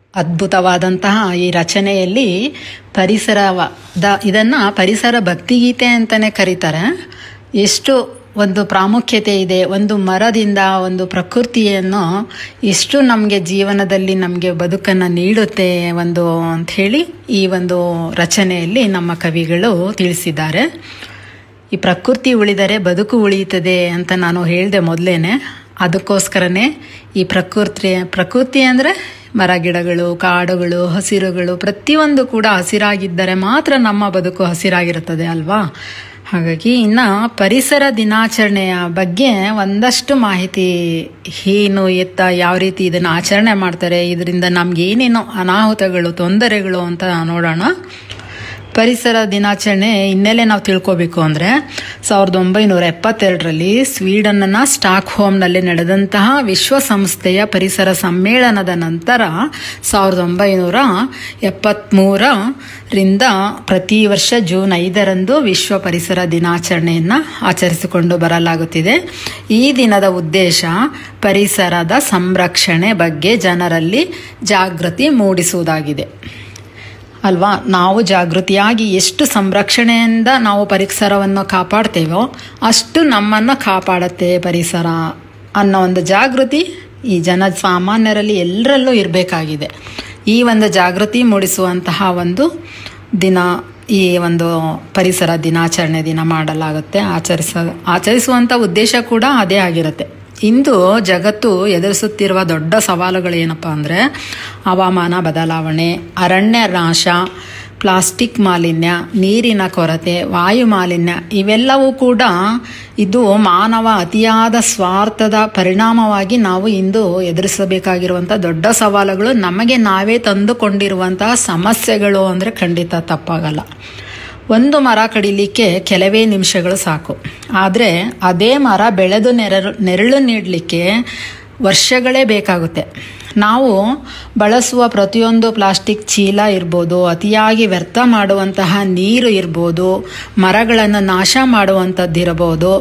ಅದ್ಭುತವಾದಂತಹ ಈ ರಚನೆಯಲ್ಲಿ ಪರಿಸರದ ಇದನ್ನ ಪರಿಸರ ಭಕ್ತಿಗೀತೆ ಅಂತಾನೆ ಕರೀತಾರೆ ಎಷ್ಟು ಒಂದು ಪ್ರಾಮುಖ್ಯತೆ ಇದೆ ಒಂದು ಮರದಿಂದ ಒಂದು ಪ್ರಕೃತಿಯನ್ನು ಎಷ್ಟು ನಮಗೆ ಜೀವನದಲ್ಲಿ ನಮಗೆ ಬದುಕನ್ನು ನೀಡುತ್ತೆ ಒಂದು ಅಂಥೇಳಿ ಈ ಒಂದು ರಚನೆಯಲ್ಲಿ ನಮ್ಮ ಕವಿಗಳು ತಿಳಿಸಿದ್ದಾರೆ ಈ ಪ್ರಕೃತಿ ಉಳಿದರೆ ಬದುಕು ಉಳಿಯುತ್ತದೆ ಅಂತ ನಾನು ಹೇಳಿದೆ ಮೊದಲೇನೆ ಅದಕ್ಕೋಸ್ಕರನೇ ಈ ಪ್ರಕೃತಿ ಪ್ರಕೃತಿ ಅಂದರೆ ಮರ ಗಿಡಗಳು ಕಾಡುಗಳು ಹಸಿರುಗಳು ಪ್ರತಿಯೊಂದು ಕೂಡ ಹಸಿರಾಗಿದ್ದರೆ ಮಾತ್ರ ನಮ್ಮ ಬದುಕು ಹಸಿರಾಗಿರುತ್ತದೆ ಅಲ್ವಾ ಹಾಗಾಗಿ ಇನ್ನು ಪರಿಸರ ದಿನಾಚರಣೆಯ ಬಗ್ಗೆ ಒಂದಷ್ಟು ಮಾಹಿತಿ ಏನು ಎತ್ತ ಯಾವ ರೀತಿ ಇದನ್ನು ಆಚರಣೆ ಮಾಡ್ತಾರೆ ಇದರಿಂದ ನಮ್ಗೆ ಏನೇನೋ ಅನಾಹುತಗಳು ತೊಂದರೆಗಳು ಅಂತ ನೋಡೋಣ ಪರಿಸರ ದಿನಾಚರಣೆ ಹಿನ್ನೆಲೆ ನಾವು ತಿಳ್ಕೋಬೇಕು ಅಂದರೆ ಸಾವಿರದ ಒಂಬೈನೂರ ಎಪ್ಪತ್ತೆರಡರಲ್ಲಿ ಸ್ವೀಡನ್ನ ಸ್ಟಾಕ್ ಹೋಮ್ನಲ್ಲಿ ನಡೆದಂತಹ ವಿಶ್ವಸಂಸ್ಥೆಯ ಪರಿಸರ ಸಮ್ಮೇಳನದ ನಂತರ ಸಾವಿರದ ಒಂಬೈನೂರ ಎಪ್ಪತ್ತ್ಮೂರರಿಂದ ಪ್ರತಿ ವರ್ಷ ಜೂನ್ ಐದರಂದು ವಿಶ್ವ ಪರಿಸರ ದಿನಾಚರಣೆಯನ್ನು ಆಚರಿಸಿಕೊಂಡು ಬರಲಾಗುತ್ತಿದೆ ಈ ದಿನದ ಉದ್ದೇಶ ಪರಿಸರದ ಸಂರಕ್ಷಣೆ ಬಗ್ಗೆ ಜನರಲ್ಲಿ ಜಾಗೃತಿ ಮೂಡಿಸುವುದಾಗಿದೆ ಅಲ್ವಾ ನಾವು ಜಾಗೃತಿಯಾಗಿ ಎಷ್ಟು ಸಂರಕ್ಷಣೆಯಿಂದ ನಾವು ಪರಿಸರವನ್ನು ಕಾಪಾಡ್ತೇವೋ ಅಷ್ಟು ನಮ್ಮನ್ನು ಕಾಪಾಡುತ್ತೆ ಪರಿಸರ ಅನ್ನೋ ಒಂದು ಜಾಗೃತಿ ಈ ಜನ ಸಾಮಾನ್ಯರಲ್ಲಿ ಎಲ್ಲರಲ್ಲೂ ಇರಬೇಕಾಗಿದೆ ಈ ಒಂದು ಜಾಗೃತಿ ಮೂಡಿಸುವಂತಹ ಒಂದು ದಿನ ಈ ಒಂದು ಪರಿಸರ ದಿನಾಚರಣೆ ದಿನ ಮಾಡಲಾಗುತ್ತೆ ಆಚರಿಸ ಆಚರಿಸುವಂಥ ಉದ್ದೇಶ ಕೂಡ ಅದೇ ಆಗಿರುತ್ತೆ ಇಂದು ಜಗತ್ತು ಎದುರಿಸುತ್ತಿರುವ ದೊಡ್ಡ ಸವಾಲುಗಳು ಏನಪ್ಪ ಅಂದರೆ ಹವಾಮಾನ ಬದಲಾವಣೆ ಅರಣ್ಯ ನಾಶ ಪ್ಲಾಸ್ಟಿಕ್ ಮಾಲಿನ್ಯ ನೀರಿನ ಕೊರತೆ ವಾಯು ಮಾಲಿನ್ಯ ಇವೆಲ್ಲವೂ ಕೂಡ ಇದು ಮಾನವ ಅತಿಯಾದ ಸ್ವಾರ್ಥದ ಪರಿಣಾಮವಾಗಿ ನಾವು ಇಂದು ಎದುರಿಸಬೇಕಾಗಿರುವಂಥ ದೊಡ್ಡ ಸವಾಲುಗಳು ನಮಗೆ ನಾವೇ ತಂದುಕೊಂಡಿರುವಂತಹ ಸಮಸ್ಯೆಗಳು ಅಂದರೆ ಖಂಡಿತ ತಪ್ಪಾಗಲ್ಲ ಒಂದು ಮರ ಕಡಿಲಿಕ್ಕೆ ಕೆಲವೇ ನಿಮಿಷಗಳು ಸಾಕು ಆದರೆ ಅದೇ ಮರ ಬೆಳೆದು ನೆರಳು ನೆರಳು ನೀಡಲಿಕ್ಕೆ ವರ್ಷಗಳೇ ಬೇಕಾಗುತ್ತೆ ನಾವು ಬಳಸುವ ಪ್ರತಿಯೊಂದು ಪ್ಲಾಸ್ಟಿಕ್ ಚೀಲ ಇರ್ಬೋದು ಅತಿಯಾಗಿ ವ್ಯರ್ಥ ಮಾಡುವಂತಹ ನೀರು ಇರ್ಬೋದು ಮರಗಳನ್ನು ನಾಶ ಮಾಡುವಂಥದ್ದಿರಬಹುದು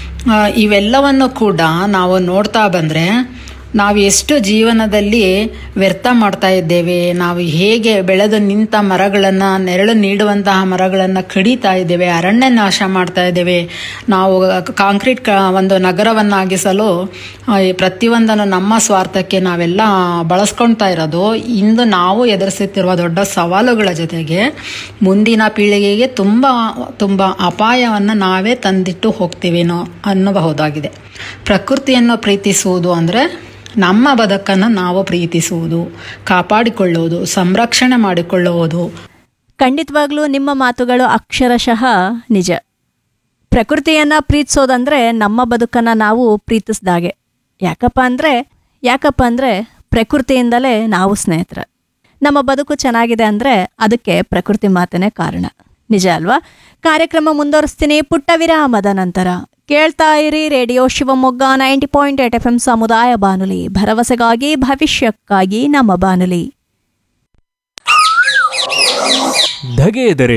ಇವೆಲ್ಲವನ್ನು ಕೂಡ ನಾವು ನೋಡ್ತಾ ಬಂದರೆ ನಾವು ಎಷ್ಟು ಜೀವನದಲ್ಲಿ ವ್ಯರ್ಥ ಮಾಡ್ತಾ ಇದ್ದೇವೆ ನಾವು ಹೇಗೆ ಬೆಳೆದು ನಿಂತ ಮರಗಳನ್ನು ನೆರಳು ನೀಡುವಂತಹ ಮರಗಳನ್ನು ಕಡಿತಾ ಇದ್ದೇವೆ ಅರಣ್ಯ ನಾಶ ಮಾಡ್ತಾ ಇದ್ದೇವೆ ನಾವು ಕಾಂಕ್ರೀಟ್ ಕ ಒಂದು ನಗರವನ್ನಾಗಿಸಲು ಪ್ರತಿಯೊಂದನ್ನು ನಮ್ಮ ಸ್ವಾರ್ಥಕ್ಕೆ ನಾವೆಲ್ಲ ಬಳಸ್ಕೊಳ್ತಾ ಇರೋದು ಇಂದು ನಾವು ಎದುರಿಸುತ್ತಿರುವ ದೊಡ್ಡ ಸವಾಲುಗಳ ಜೊತೆಗೆ ಮುಂದಿನ ಪೀಳಿಗೆಗೆ ತುಂಬ ತುಂಬ ಅಪಾಯವನ್ನು ನಾವೇ ತಂದಿಟ್ಟು ಹೋಗ್ತೀವೇನೋ ಅನ್ನಬಹುದಾಗಿದೆ ಪ್ರಕೃತಿಯನ್ನು ಪ್ರೀತಿಸುವುದು ಅಂದರೆ ನಮ್ಮ ಬದುಕನ್ನು ನಾವು ಪ್ರೀತಿಸುವುದು ಕಾಪಾಡಿಕೊಳ್ಳುವುದು ಸಂರಕ್ಷಣೆ ಮಾಡಿಕೊಳ್ಳುವುದು ಖಂಡಿತವಾಗ್ಲೂ ನಿಮ್ಮ ಮಾತುಗಳು ಅಕ್ಷರಶಃ ನಿಜ ಪ್ರಕೃತಿಯನ್ನು ಪ್ರೀತಿಸೋದಂದ್ರೆ ನಮ್ಮ ಬದುಕನ್ನು ನಾವು ಪ್ರೀತಿಸ್ದಾಗೆ ಯಾಕಪ್ಪ ಅಂದರೆ ಯಾಕಪ್ಪ ಅಂದರೆ ಪ್ರಕೃತಿಯಿಂದಲೇ ನಾವು ಸ್ನೇಹಿತರ ನಮ್ಮ ಬದುಕು ಚೆನ್ನಾಗಿದೆ ಅಂದರೆ ಅದಕ್ಕೆ ಪ್ರಕೃತಿ ಮಾತನೇ ಕಾರಣ ನಿಜ ಅಲ್ವಾ ಕಾರ್ಯಕ್ರಮ ಮುಂದುವರಿಸ್ತೀನಿ ಪುಟ್ಟ ವಿರಾಮದ ನಂತರ ಕೇಳ್ತಾ ಇರಿ radio Shivamogga ninety point eight F M ಸಮುದಾಯ ಬಾನುಲಿ ಭರವಸೆಗಾಗಿ ಭವಿಷ್ಯಕ್ಕಾಗಿ ನಮ್ಮ ಬಾನುಲಿ ಧಗೆ ಎದರೆ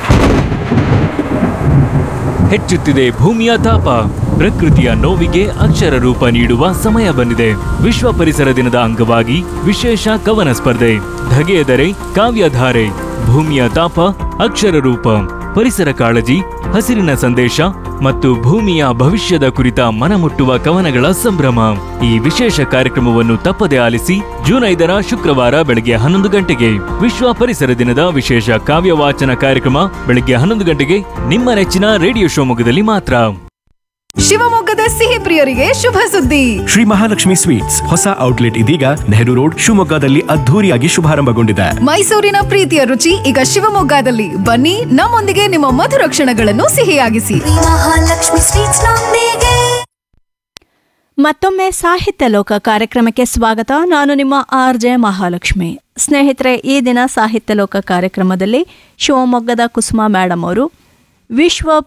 ಹೆಚ್ಚುತ್ತಿದೆ ಭೂಮಿಯ ತಾಪ ಪ್ರಕೃತಿಯ ನೋವಿಗೆ ಅಕ್ಷರ ರೂಪ ನೀಡುವ ಸಮಯ ಬಂದಿದೆ ವಿಶ್ವ ಪರಿಸರ ದಿನದ ಅಂಗವಾಗಿ ವಿಶೇಷ ಕವನ ಸ್ಪರ್ಧೆ ಧಗೆ ಎದರೆ ಕಾವ್ಯಧಾರೆ ಭೂಮಿಯ ತಾಪ ಅಕ್ಷರ ರೂಪ ಪರಿಸರ ಕಾಳಜಿ ಹಸಿರಿನ ಸಂದೇಶ ಮತ್ತು ಭೂಮಿಯ ಭವಿಷ್ಯದ ಕುರಿತ ಮನಮುಟ್ಟುವ ಕವನಗಳ ಸಂಭ್ರಮ ಈ ವಿಶೇಷ ಕಾರ್ಯಕ್ರಮವನ್ನು ತಪ್ಪದೆ ಆಲಿಸಿ ಜೂನ್ ಐದರ ಶುಕ್ರವಾರ ಬೆಳಗ್ಗೆ ಹನ್ನೊಂದು ಗಂಟೆಗೆ ವಿಶ್ವ ಪರಿಸರ ದಿನದ ವಿಶೇಷ ಕಾವ್ಯ ವಾಚನ ಕಾರ್ಯಕ್ರಮ ಬೆಳಗ್ಗೆ ಹನ್ನೊಂದು ಗಂಟೆಗೆ ನಿಮ್ಮ ನೆಚ್ಚಿನ ರೇಡಿಯೋ ಶಿವಮೊಗ್ಗದಲ್ಲಿ ಮಾತ್ರ ಶಿವಮೊಗ್ಗದ ಸಿಹಿ ಪ್ರಿಯರಿಗೆ ಶುಭ ಸುದ್ದಿ ಶ್ರೀ ಮಹಾಲಕ್ಷ್ಮಿ ಸ್ವೀಟ್ಸ್ ಹೊಸ ಔಟ್ಲೆಟ್ ಇದೀಗ ನೆಹರು ರೋಡ್ ಶಿವಮೊಗ್ಗದಲ್ಲಿ ಅದ್ಧೂರಿಯಾಗಿ ಶುಭಾರಂಭಗೊಂಡಿದೆ ಮೈಸೂರಿನ ಪ್ರೀತಿಯ ರುಚಿ ಈಗ ಶಿವಮೊಗ್ಗದಲ್ಲಿ ಬನ್ನಿ ನಮ್ಮೊಂದಿಗೆ ನಿಮ್ಮ ಮಧುರ ಕ್ಷಣಗಳನ್ನು ಸಿಹಿಯಾಗಿಸಿ ಮಹಾಲಕ್ಷ್ಮಿ ಸ್ವೀಟ್ಸ್ ನೊಂದಿಗೆ ಮತ್ತೊಮ್ಮೆ ಸಾಹಿತ್ಯ ಲೋಕ ಕಾರ್ಯಕ್ರಮಕ್ಕೆ ಸ್ವಾಗತ ನಾನು ನಿಮ್ಮ ಆರ್ ಜೆ ಮಹಾಲಕ್ಷ್ಮಿ ಸ್ನೇಹಿತರೆ ಈ ದಿನ ಸಾಹಿತ್ಯ ಲೋಕ ಕಾರ್ಯಕ್ರಮದಲ್ಲಿ ಶಿವಮೊಗ್ಗದ ಕುಸುಮಾ ಮೇಡಮ್ ಅವರು ವಿಶ್ವ